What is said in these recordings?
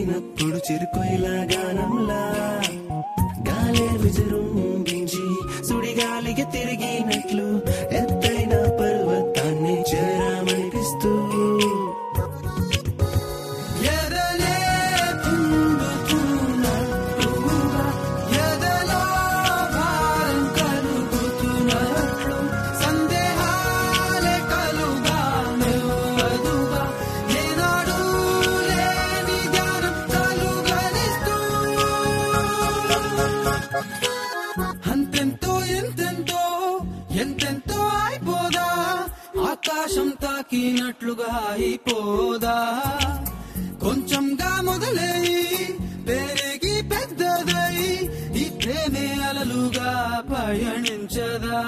కలిసినప్పుడు చెరుకొయిలా గానంలా గాలే విజృంభించి సుడిగాలికి తిరిగినట్లు ఎత్తైన పర్వతాన్ని చేరామనిపిస్తూ ఎదలే తుండుతున్నట్టుగా, ఎదలో భారం కలుగుతున్నట్లు, సందేహాలే కలుగా మెల్లదుగా, ఏనాడూ లేని ధ్యానం కలుగనిస్తూ. అంతెంతో ఎంతెంతో ఎంతెంతో అయిపోదా ఆకాశం తాకినట్లుగా అయిపోదా కొంచెంగా మొదలై పెరిగి పెద్దదై ఈ ప్రేమే అలలుగా పయనించదా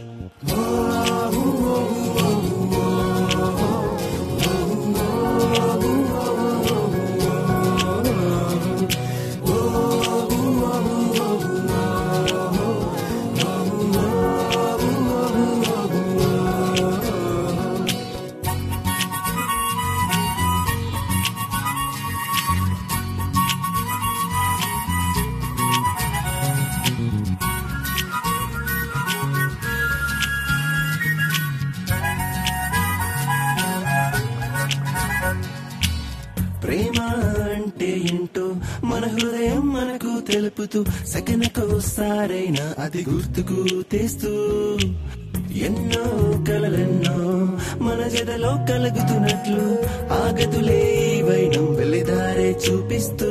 ప్రేమ అంటే ఏంటో మన హృదయం మనకు తెలుపుతూ సెకనకోసారైనా అది గుర్తుకు తెస్తూ ఎన్నో కలలెన్నో మన జదలో కలుగుతున్నట్లు ఆగదులే వైనం వెళ్ళిదారే చూపిస్తూ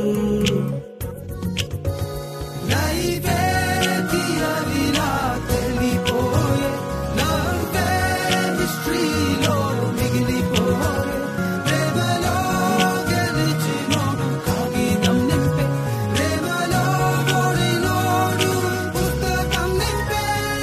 లైఫే తీయనిలా తెలిపోయే, లవ్వే మిస్టరీలో మిగిలిపోయే, ప్రేమలో గెలిచినోడు కాగితం నింపే, ప్రేమలో ఓడినోడు పుస్తకం నింపే.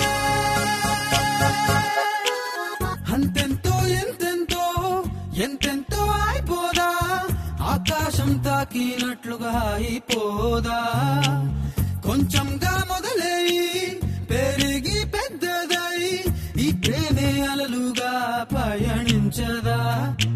అంతెంతో ఎంతెంతో ఎంతెంతో అయిపోదా ఆకాశం తాకినట్లుగా అయిపోదా కొంచెంగా మొదలై పెరిగి పెద్దదై ఈ ప్రేమే అలలుగా పయనించదా